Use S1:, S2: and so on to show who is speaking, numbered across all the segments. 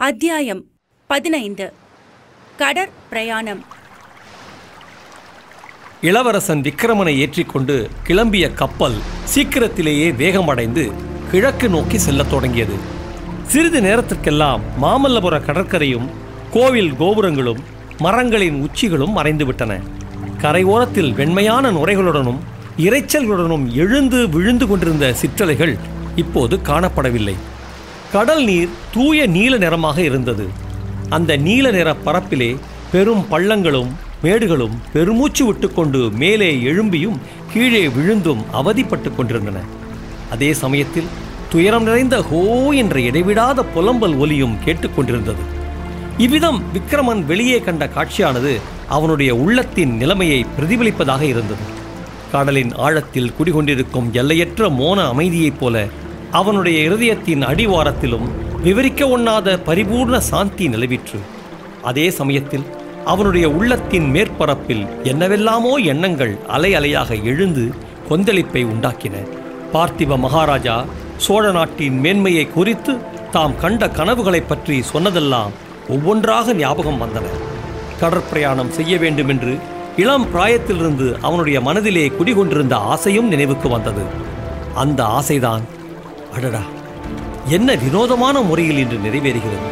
S1: அத்தியாயம் பதினைந்து கடற்பிரயாணம்
S2: இளவரசன் விக்கிரமனை ஏற்றிக்கொண்டு கிளம்பிய கப்பல் சீக்கிரத்திலேயே வேகமடைந்து கிழக்கு நோக்கி செல்லத் தொடங்கியது சிறிது நேரத்திற்கெல்லாம் மாமல்லபுர கடற்கரையும் கோவில் கோபுரங்களும் மரங்களின் உச்சிகளும் மறைந்துவிட்டன கரையோரத்தில் வெண்மையான நுரைகளுடனும் இரைச்சல்களுடனும் எழுந்து விழுந்து கொண்டிருந்த சிற்றலைகள் இப்போது காணப்படவில்லை கடல் நீர் தூய நீல நிறமாக இருந்தது அந்த நீல நிற பரப்பிலே பெரும் பள்ளங்களும் மேடுகளும் பெருமூச்சு விட்டுக்கொண்டு மேலே எழும்பியும் கீழே விழுந்தும் அவதிப்பட்டு கொண்டிருந்தன அதே சமயத்தில் துயரம் நிறைந்த ஹோ என்ற இடைவிடாத புலம்பல் ஒலியும் கேட்டுக்கொண்டிருந்தது இவ்விதம் விக்கிரமன் வெளியே கண்ட காட்சியானது அவனுடைய உள்ளத்தின் நிலைமையை பிரதிபலிப்பதாக இருந்தது கடலின் ஆழத்தில் குடிகொண்டிருக்கும் எல்லையற்ற மோன அமைதியைப் போல அவனுடைய இருதயத்தின் அடிவாரத்திலும் விவரிக்க ஒண்ணாத பரிபூர்ண சாந்தி நிலவிற்று அதே சமயத்தில் அவனுடைய உள்ளத்தின் மேற்பரப்பில் என்னவெல்லாமோ எண்ணங்கள் அலை அலையாக எழுந்து கொந்தளிப்பை உண்டாக்கின பார்த்திப மகாராஜா சோழ நாட்டின் மேன்மையை குறித்து தாம் கண்ட கனவுகளைப் பற்றி சொன்னதெல்லாம் ஒவ்வொன்றாக ஞாபகம் வந்தன கடற்பிரயாணம் செய்ய வேண்டுமென்று இளம் பிராயத்திலிருந்து அவனுடைய மனதிலே குடிகொண்டிருந்த ஆசையும் நினைவுக்கு வந்தது அந்த ஆசைதான் அடடா என்ன வினோதமான முறையில் இன்று நிறைவேறுகிறது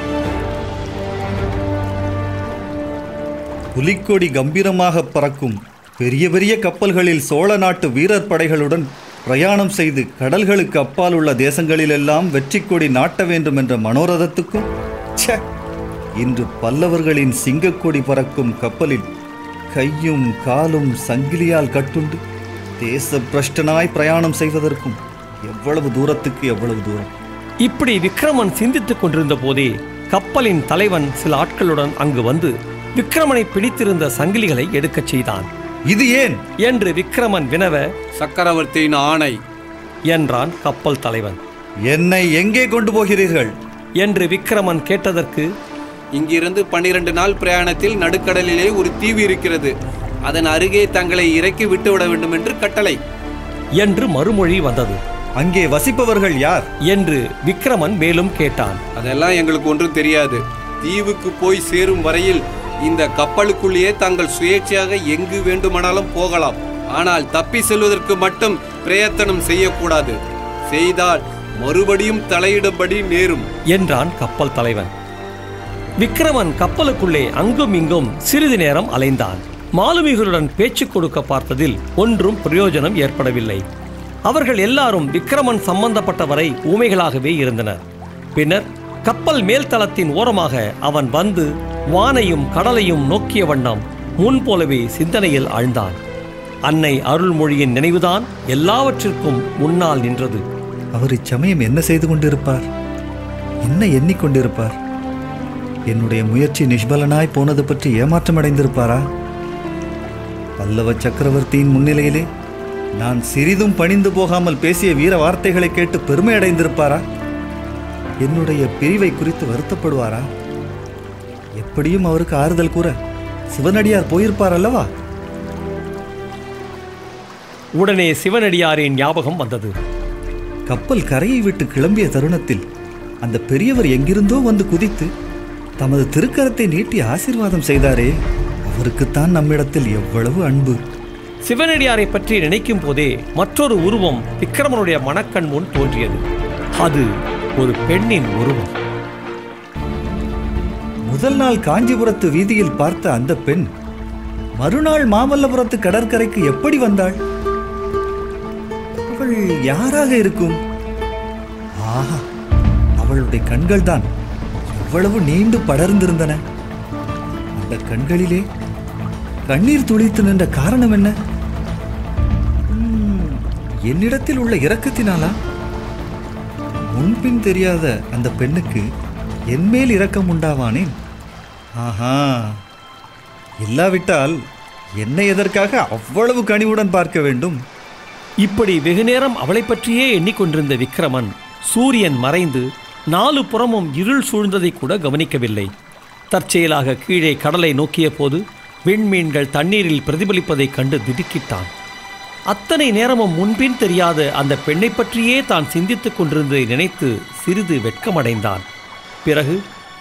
S3: புலிக்கொடி கம்பீரமாக பறக்கும் பெரிய பெரிய கப்பல்களில் சோழ நாட்டு வீரர் படைகளுடன் பிரயாணம் செய்து கடல்களுக்கு அப்பால் உள்ள தேசங்களிலெல்லாம் வெற்றி கொடி நாட்ட வேண்டும் என்ற மனோரதத்துக்கும் ச்சே இன்று பல்லவர்களின் சிங்கக்கொடி பறக்கும் கப்பலில் கையும் காலும் சங்கிலியால் கட்டுண்டு தேச பிரஷ்டனாய் பிரயாணம் செய்வதற்கும் எவ்வளவு தூரத்துக்கு எவ்வளவு தூரம்
S2: இப்படி விக்ரமன் சிந்தித்துக் கொண்டிருந்த போதே கப்பலின் தலைவன் சில ஆட்களுடன் அங்கு வந்து விக்ரமனை பிடித்திருந்த சங்கிலிகளை எடுக்கச் செய்தான்
S3: இது ஏன்
S2: என்று விக்ரமன் வினவ
S4: சக்கரவர்த்தியின் ஆணை
S2: என்றான் கப்பல் தலைவன்
S3: என்னை எங்கே கொண்டு போகிறீர்கள்
S2: என்று விக்ரமன் கேட்டதற்கு
S4: இங்கிருந்து பன்னிரண்டு நாள் பிரயாணத்தில் நடுக்கடலிலே ஒரு தீவு இருக்கிறது அதன் அருகே தங்களை இறக்கி விட்டுவிட வேண்டும் என்று கட்டளை
S2: என்று மறுமொழி வந்தது
S3: அங்கே வசிப்பவர்கள் யார்
S2: என்று விக்ரமன் மேலும் கேட்டான்
S4: அதெல்லாம் எங்களுக்கு ஒன்றும் தெரியாது தீவுக்கு போய் சேரும் வரையில் இந்த கப்பலுக்குள்ளேயே தாங்கள் சுயேட்சையாக எங்கு வேண்டுமானாலும் போகலாம் ஆனால் தப்பி செல்வதற்கு மட்டும் பிரயத்தனம் செய்யக்கூடாது செய்தால் மறுபடியும் தலையிடும்படி நேரும்
S2: என்றான் கப்பல் தலைவன் விக்ரமன் கப்பலுக்குள்ளே அங்கும் இங்கும் சிறிது நேரம் அலைந்தான் மாலுமிகளுடன் பேச்சு கொடுக்க பார்த்ததில் ஒன்றும் பிரயோஜனம் ஏற்படவில்லை அவர்கள் எல்லாரும் விக்ரமன் சம்பந்தப்பட்டவரை ஊமைகளாகவே இருந்தனர் பின்னர் கப்பல் மேல்தளத்தின் ஓரமாக அவன் வந்து வானையும் கடலையும் நோக்கிய வண்ணம் முன்போலவே சிந்தனையில் ஆழ்ந்தான் அன்னை அருள்மொழியின் நினைவுதான் எல்லாவற்றிற்கும் முன்னால் நின்றது
S3: அவர் இச்சமயம் என்ன செய்து கொண்டிருப்பார் என்ன எண்ணிக்கொண்டிருப்பார் என்னுடைய முயற்சி நிஷ்பலனாய் போனது பற்றி ஏமாற்றமடைந்திருப்பாரா பல்லவ சக்கரவர்த்தியின் முன்னிலையிலே நான் சிறிதும் பணிந்து போகாமல் பேசிய வீர வார்த்தைகளை கேட்டு பெருமை அடைந்திருப்பாரா என்னுடைய பிரிவை குறித்து வருத்தப்படுவாரா எப்படியும் அவருக்கு ஆறுதல் கூற சிவனடியார் போயிருப்பார் அல்லவா
S2: உடனே சிவனடியாரின் ஞாபகம் வந்தது
S3: கப்பல் கரையை விட்டு கிளம்பிய தருணத்தில் அந்த பெரியவர் எங்கிருந்தோ வந்து குதித்து தமது திருக்கரத்தை நீட்டி ஆசீர்வாதம் செய்தாரே அவருக்குத்தான் நம்மிடத்தில் எவ்வளவு அன்பு
S2: சிவனடியாரை பற்றி நினைக்கும் போதே மற்றொரு உருவம் விக்ரமனுடைய மனக்கண் முன் தோன்றியது அது ஒரு பெண்ணின் உருவம்
S3: முதல் நாள் காஞ்சிபுரத்து வீதியில் பார்த்த அந்த பெண் மறுநாள் மாமல்லபுரத்து கடற்கரைக்கு எப்படி வந்தாள் அவள் யாராக இருக்கும் ஆஹா அவளுடைய கண்கள் தான் எவ்வளவு நீண்டு படர்ந்திருந்தன அந்த கண்களிலே கண்ணீர் துளித்து நின்ற காரணம் என்ன உம், என்னிடத்தில் உள்ள இரக்கத்தினாலா முன்பின் தெரியாத அந்த பெண்ணுக்கு என்மேல் இரக்கம் உண்டாவானேன் ஆஹா இல்லாவிட்டால் என்னை எதற்காக அவ்வளவு கனிவுடன் பார்க்க வேண்டும்
S2: இப்படி வெகுநேரம் அவளை பற்றியே எண்ணிக்கொண்டிருந்த விக்ரமன் சூரியன் மறைந்து நாலு புறமும் இருள் சூழ்ந்ததை கூட கவனிக்கவில்லை தற்செயலாக கீழே கடலை நோக்கிய போது விண்மீன்கள் தண்ணீரில் பிரதிபலிப்பதைக் கண்டு திடுக்கிட்டான் அத்தனை நேரமும் முன்பின் தெரியாத அந்த பெண்ணை பற்றியே தான் சிந்தித்துக் கொண்டிருந்ததை நினைத்து சிறிது வெட்கமடைந்தான் பிறகு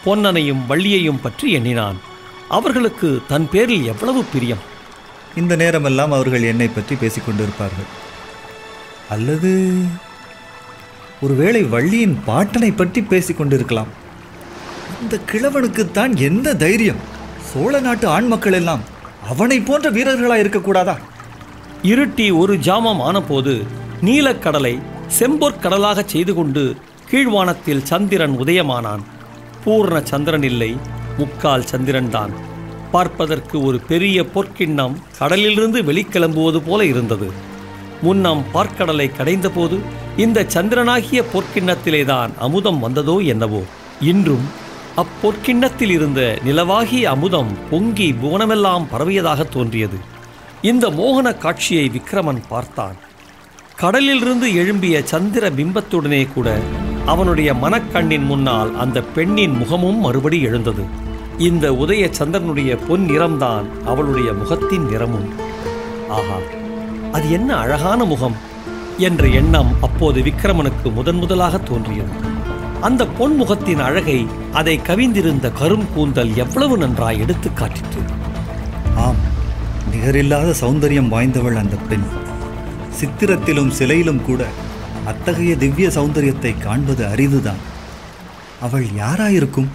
S2: பொன்னனையும் வள்ளியையும் பற்றி எண்ணினான் அவர்களுக்கு தன் பேரில் எவ்வளவு பிரியம்
S3: இந்த நேரமெல்லாம் அவர்கள் என்னை பற்றி பேசிக் கொண்டிருப்பார்கள் அல்லது ஒருவேளை வள்ளியின் பாட்டனை பற்றி பேசிக் கொண்டிருக்கலாம் இந்த கிழவனுக்குத்தான் எந்த தைரியம் சோழ நாட்டு ஆண் மக்கள் எல்லாம் அவனை போன்ற வீரர்களா இருக்கக்கூடாதா
S2: இருட்டி ஒரு ஜாமம் ஆனபோது நீலக்கடலை செம்பொற்கடலாகச் செய்து கொண்டு கீழ்வானத்தில் சந்திரன் உதயமானான் பூர்ண சந்திரன் இல்லை முக்கால் சந்திரன்தான் பார்ப்பதற்கு ஒரு பெரிய பொற்கிண்ணம் கடலிலிருந்து வெளிக்கிளம்புவது போல இருந்தது முன்னம் பார்க்கடலை கடைந்தபோது இந்த சந்திரனாகிய பொற்கிண்ணத்திலேதான் அமுதம் வந்ததோ என்னவோ இன்றும் அப்பொற்கிண்ணத்தில் இருந்த நிலவாகிய அமுதம் பொங்கி புவனமெல்லாம் பரவியதாக தோன்றியது இந்த மோகன காட்சியை விக்கிரமன் பார்த்தான் கடலிலிருந்து எழும்பிய சந்திர பிம்பத்துடனே கூட அவனுடைய மனக்கண்ணின் முன்னால் அந்த பெண்ணின் முகமும் மறுபடி எழுந்தது இந்த உதய சந்திரனுடைய பொன் நிறம்தான் அவளுடைய முகத்தின் நிறமும் ஆஹா அது என்ன அழகான முகம் என்ற எண்ணம் அப்போது விக்கிரமனுக்கு முதன் முதலாக தோன்றியது அந்த பொன் முகத்தின் அழகை அதை கவிந்திருந்த கரும் கூந்தல் எவ்வளவு நன்றாய் எடுத்துக் காட்டிற்று
S3: ஆம் நிகரில்லாத சௌந்தரியம் வாய்ந்தவள் அந்த பெண் சித்திரத்திலும் சிலையிலும் கூட அத்தகைய திவ்ய சௌந்தரியத்தை காண்பது அரிதுதான் அவள் யாராயிருக்கும்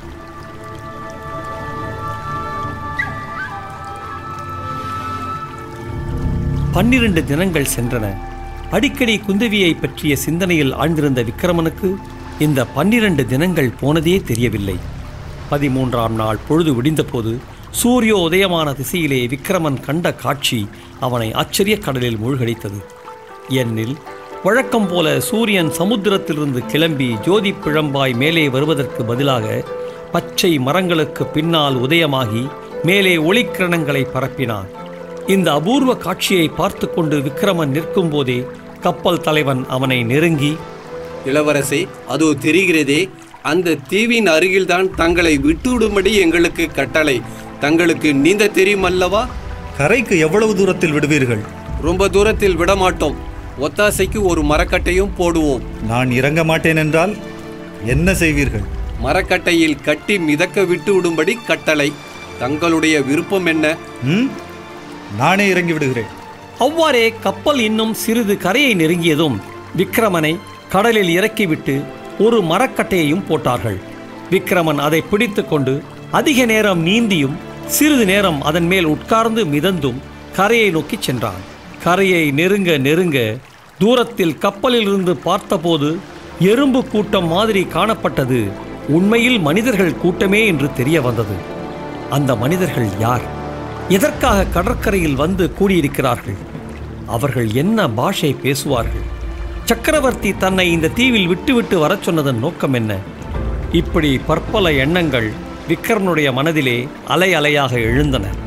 S2: பன்னிரண்டு தினங்கள் சென்றன அடிக்கடி குந்தவியை பற்றிய சிந்தனையில் ஆழ்ந்திருந்த விக்கிரமனுக்கு இந்த பன்னிரண்டு தினங்கள் போனதே தெரியவில்லை பதிமூன்றாம் நாள் பொழுது விடிந்தபோது சூரிய உதயமான திசையிலே விக்கிரமன் கண்ட காட்சி அவனை ஆச்சரியக் கடலில் மூழ்கடித்தது என்னில் வழக்கம் போல சூரியன் சமுத்திரத்திலிருந்து கிளம்பி ஜோதி பிழம்பாய் மேலே வருவதற்கு பதிலாக பச்சை மரங்களுக்கு பின்னால் உதயமாகி மேலே ஒளிக்கிரணங்களை பரப்பினான் இந்த அபூர்வ காட்சியை பார்த்து கொண்டு விக்கிரமன் நிற்கும் போதே கப்பல் தலைவன் அவனை நெருங்கி
S4: இளவரசே அதோ தெரிகிறதே அந்த தீவின் அருகில்தான் தங்களை விட்டுவிடும்படி எங்களுக்கு கட்டளை தங்களுக்கு நீந்த தெரியும் அல்லவா
S3: கரைக்கு எவ்வளவு தூரத்தில் விடுவீர்கள்
S4: ரொம்ப தூரத்தில் விடமாட்டோம் ஒத்தாசைக்கு ஒரு மரக்கட்டையும் போடுவோம்
S3: நான் இறங்க மாட்டேன் என்றால் என்ன செய்வீர்கள்
S4: மரக்கட்டையில் கட்டி மிதக்க விட்டு விடும்படி கட்டளை தங்களுடைய விருப்பம் என்ன
S3: ம் நானே இறங்கி விடுகிறேன்
S2: அவ்வாறே கப்பல் இன்னும் சிறிது கரையை நெருங்கியதும் விக்கிரமனை கடலில் இறக்கிவிட்டு ஒரு மரக்கட்டையையும் போட்டார்கள் விக்கிரமன் அதை பிடித்துக்கொண்டு அதிக நேரம் நீந்தியும் சிறிது நேரம் அதன் மேல் உட்கார்ந்து மிதந்தும் கரையை நோக்கிச் சென்றான் கரையை நெருங்க நெருங்க தூரத்தில் கப்பலிலிருந்து பார்த்தபோது எறும்பு கூட்டம் மாதிரி காணப்பட்டது உண்மையில் மனிதர்கள் கூட்டமே என்று தெரிய வந்தது அந்த மனிதர்கள் யார் எதற்காக கடற்கரையில் வந்து கூடியிருக்கிறார்கள் அவர்கள் என்ன பாஷை பேசுவார்கள் சக்கரவர்த்தி தன்னை இந்த தீவில் விட்டுவிட்டு வரச் சொன்னதன் நோக்கம் என்ன இப்படி பற்பல எண்ணங்கள் விக்ரமனுடைய மனதிலே அலை அலையாக எழுந்தன